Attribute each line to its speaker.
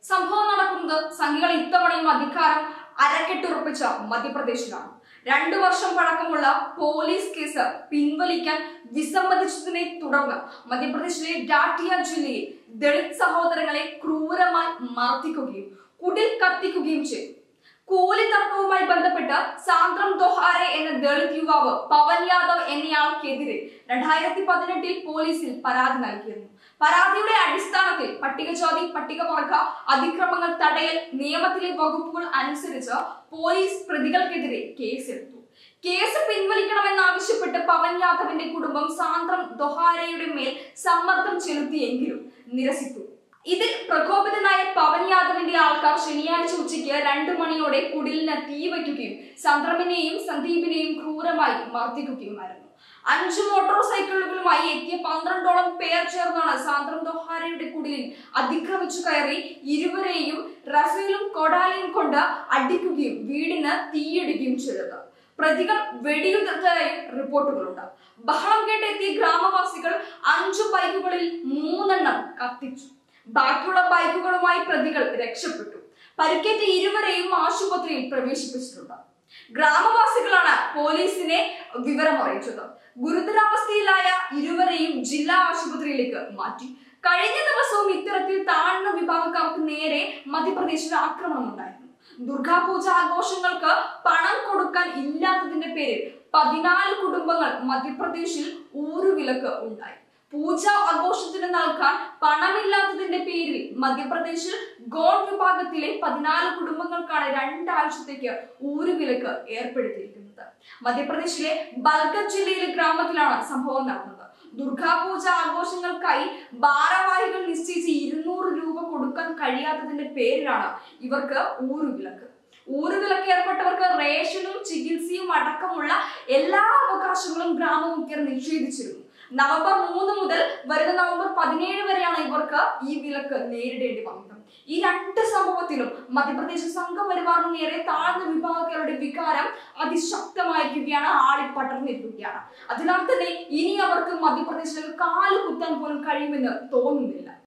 Speaker 1: സംഭവം നടക്കുന്നത് സംഘികൾ ഇത്തവണയും അധികാരം അരക്കെട്ടുറപ്പിച്ച മധ്യപ്രദേശിലാണ് രണ്ടു വർഷം പഴക്കമുള്ള പോലീസ് കേസ് പിൻവലിക്കാൻ വിസമ്മതിച്ചതിനെ തുടർന്ന് മധ്യപ്രദേശിലെ ഡാറ്റിയ ജില്ലയിൽ ദളിത് സഹോദരങ്ങളെ ക്രൂരമായി മർദ്ദിക്കുകയും കുടിൽ കത്തിക്കുകയും ചെയ്തു കൂലി തർക്കവുമായി ബന്ധപ്പെട്ട് സാന്ദ്രം ദൊഹാരെ എന്ന ദളിത് യുവാവ് പവൻ യാദവ് എന്നയാൾക്കെതിരെ രണ്ടായിരത്തി പതിനെട്ടിൽ പോലീസിൽ പരാതി നൽകിയിരുന്നു പരാതിയുടെ അടിസ്ഥാനത്തിൽ പട്ടികജാതി പട്ടികവർഗ അതിക്രമങ്ങൾ തടയൽ നിയമത്തിലെ വകുപ്പുകൾ അനുസരിച്ച് പോലീസ് പ്രതികൾക്കെതിരെ കേസെടുത്തു കേസ് പിൻവലിക്കണമെന്നാവശ്യപ്പെട്ട് പവൻ യാദവിന്റെ കുടുംബം സാന്ദ്രം ദൊഹാരയുടെ മേൽ സമ്മർദ്ദം ചെലുത്തിയെങ്കിലും നിരസിച്ചു ഇതിൽ പ്രകോപിതനായ പവൻ യാദവിന്റെ ആൾക്കാർ ശനിയാഴ്ച ഉച്ചയ്ക്ക് രണ്ടു മണിയോടെ കുടിലിന് തീ വയ്ക്കുകയും സന്ദ്രമിനെയും സന്ദീപിനെയും ക്രൂരമായി മർദ്ദിക്കുകയുമായിരുന്നു അഞ്ച് മോട്ടോർ സൈക്കിളുകളുമായി എത്തിയ പന്ത്രണ്ടോളം പേർ ചേർന്നാണ് സാന്ദ്രം ദൊഹാരയുടെ കുടിലിൽ അതിക്രമിച്ചു കയറി ഇരുവരെയും റഫേലും കൊടാലയും കൊണ്ട് അടിക്കുകയും വീടിന് തീയിടുകയും ചെയ്തത് പ്രതികൾ വെടിയുതിർത്തതായും റിപ്പോർട്ടുകളുണ്ട് ബഹളം കേട്ടെത്തിയ ഗ്രാമവാസികൾ അഞ്ചു ബൈക്കുകളിൽ മൂന്നെണ്ണം കത്തിച്ചു ബാക്കിയുള്ള ബൈക്കുകളുമായി പ്രതികൾ രക്ഷപ്പെട്ടു പരിക്കേറ്റ ഇരുവരെയും ആശുപത്രിയിൽ പ്രവേശിപ്പിച്ചിട്ടുണ്ട് ഗ്രാമവാസികളാണ് പോലീസിനെ വിവരം അറിയിച്ചത് ഗുരുതരാവസ്ഥയിലായ ഇരുവരെയും ജില്ലാ ആശുപത്രിയിലേക്ക് മാറ്റി കഴിഞ്ഞ ദിവസവും ഇത്തരത്തിൽ താഴ്ന്ന വിഭാഗക്കാർക്ക് നേരെ മധ്യപ്രദേശിൽ ആക്രമണം ഉണ്ടായിരുന്നു ദുർഗാപൂജ ആഘോഷങ്ങൾക്ക് പണം കൊടുക്കാൻ ഇല്ലാത്തതിന്റെ പേരിൽ പതിനാല് കുടുംബങ്ങൾ മധ്യപ്രദേശിൽ ഊരുവിലക്ക് ഉണ്ടായി പൂജ ആഘോഷത്തിന് നൽകാൻ പണമില്ലാത്തതിന്റെ പേരിൽ മധ്യപ്രദേശിൽ ഗോൺ വിഭാഗത്തിലെ പതിനാല് കുടുംബങ്ങൾക്കാണ് രണ്ടാഴ്ചത്തേക്ക് ഊരുവിലക്ക് ഏർപ്പെടുത്തിയിരിക്കുന്നത് മധ്യപ്രദേശിലെ ബൽഗഡ് ജില്ലയിലെ ഗ്രാമത്തിലാണ് സംഭവം നടന്നത് ദുർഗാപൂജ ആഘോഷങ്ങൾക്കായി ഭാരവാഹികൾ നിശ്ചയിച്ച് ഇരുന്നൂറ് രൂപ കൊടുക്കാൻ കഴിയാത്തതിന്റെ പേരിലാണ് ഇവർക്ക് ഊരുവിലക്ക് ഊരുവിലക്ക് ഏർപ്പെട്ടവർക്ക് റേഷനും ചികിത്സയും അടക്കമുള്ള എല്ലാ അവകാശങ്ങളും ഗ്രാമമുഖ്യർ നിഷേധിച്ചിരുന്നു നവംബർ മൂന്ന് മുതൽ വരുന്ന നവംബർ പതിനേഴ് വരെയാണ് ഇവർക്ക് ഈ വിലക്ക് നേരിടേണ്ടി വന്നത് ഈ രണ്ട് സംഭവത്തിലും മധ്യപ്രദേശ് സംഘപരിവാറിന് നേരെ താഴ്ന്ന വിഭാഗക്കാരുടെ വികാരം അതിശക്തമായിരിക്കുകയാണ് ആളിപ്പടർന്നിരിക്കുകയാണ് അതിനാൽ തന്നെ ഇനി അവർക്ക് മധ്യപ്രദേശിലേക്ക് കാല് കുത്താൻ പോലും കഴിയുമെന്ന് തോന്നുന്നില്ല